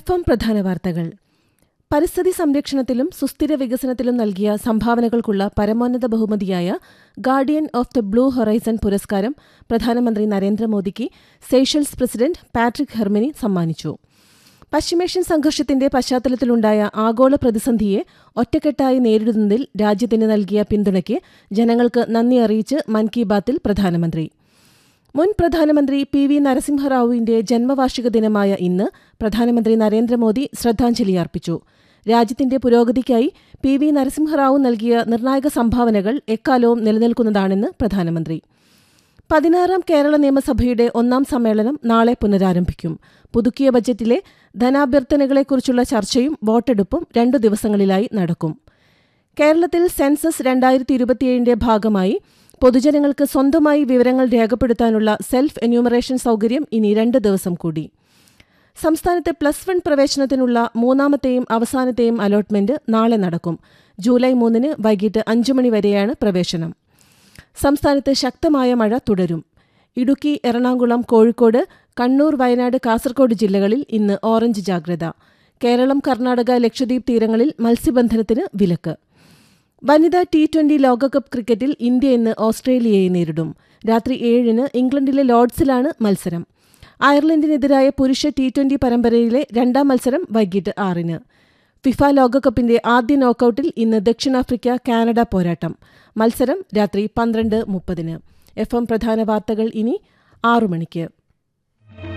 F M പ്രധാന വാർത്തകൾ പരിസ്ഥിതി സംരക്ഷണത്തിലും സുസ്ഥിര വികസനത്തിലും നൽകിയ സംഭാവനകൾക്കുള്ള പരമോന്നത ബഹുമതിയായ guardian of the blue horizon പുരസ്കാരം പ്രധാനമന്ത്രി നരേന്ദ്രമോദിക്ക് സെയ്ഷൽസ് പ്രസിഡന്റ് പാട്രിക് ഹെർമിനി സമ്മാനിച്ചു പശ്ചിമേഷ്യൻ സംഘർഷത്തിന്റെ പശ്ചാത്തലത്തിലുണ്ടായ ആഗോള പ്രതിസന്ധിയെ ഒറ്റക്കെട്ടായി നേരിടുന്നതിൽ രാജ്യത്തിന് നൽകിയ പിന്തുണയ്ക്ക് ജനങ്ങൾക്ക് നന്ദി അറിയിച്ച് മൻ കി ബാത്തിൽ പ്രധാനമന്ത്രി മുൻ പ്രധാനമന്ത്രി പി വി നരസിംഹറാവുവിന്റെ ജന്മവാർഷിക ദിനമായ ഇന്ന് പ്രധാനമന്ത്രി നരേന്ദ്രമോദി ശ്രദ്ധാഞ്ജലി അർപ്പിച്ചു രാജ്യത്തിന്റെ പുരോഗതിക്കായി പി വി നരസിംഹറാവു നൽകിയ നിർണായക സംഭാവനകൾ എക്കാലവും നിലനിൽക്കുന്നതാണെന്ന് പ്രധാനമന്ത്രി പതിനാറാം കേരള നിയമസഭയുടെ ഒന്നാം സമ്മേളനം നാളെ പുനരാരംഭിക്കും പുതുക്കിയ ബജറ്റിലെ ധനാഭ്യർത്ഥനകളെക്കുറിച്ചുള്ള ചർച്ചയും വോട്ടെടുപ്പും രണ്ടു ദിവസങ്ങളിലായി നടക്കും കേരളത്തിൽ സെൻസസ് രണ്ടായിരത്തി ഇരുപത്തിയേഴിന്റെ ഭാഗമായി പൊതുജനങ്ങൾക്ക് സ്വന്തമായി വിവരങ്ങൾ രേഖപ്പെടുത്താനുള്ള സെൽഫ് എന്യൂമറേഷൻ സൗകര്യം ഇനി രണ്ട് ദിവസം കൂടി സംസ്ഥാനത്ത് പ്ലസ് വൺ പ്രവേശനത്തിനുള്ള മൂന്നാമത്തെയും അവസാനത്തെയും അലോട്ട്മെന്റ് നാളെ നടക്കും ജൂലൈ മൂന്നിന് വൈകിട്ട് അഞ്ചു മണി വരെയാണ് പ്രവേശനം സംസ്ഥാനത്ത് ശക്തമായ മഴ തുടരും ഇടുക്കി എറണാകുളം കോഴിക്കോട് കണ്ണൂർ വയനാട് കാസർഗോഡ് ജില്ലകളിൽ ഇന്ന് ഓറഞ്ച് ജാഗ്രത കേരളം കർണാടക ലക്ഷദ്വീപ് തീരങ്ങളിൽ മത്സ്യബന്ധനത്തിന് വിലക്ക് വനിതാ ടി ട്വന്റി ലോകകപ്പ് ക്രിക്കറ്റിൽ ഇന്ത്യ ഇന്ന് ഓസ്ട്രേലിയയെ നേരിടും രാത്രി ഏഴിന് ഇംഗ്ലണ്ടിലെ ലോർഡ്സിലാണ് മത്സരം അയർലൻഡിനെതിരായ പുരുഷ ടി ട്വന്റി പരമ്പരയിലെ രണ്ടാം മത്സരം വൈകിട്ട് ആറിന് ഫിഫ ലോകകപ്പിന്റെ ആദ്യ നോക്കൌട്ടിൽ ഇന്ന് ദക്ഷിണാഫ്രിക്ക കാനഡ പോരാട്ടം മത്സരം രാത്രി പന്ത്രണ്ട് മുപ്പതിന് എഫ് എം പ്രധാന വാർത്തകൾ ഇനി ആറു മണിക്ക്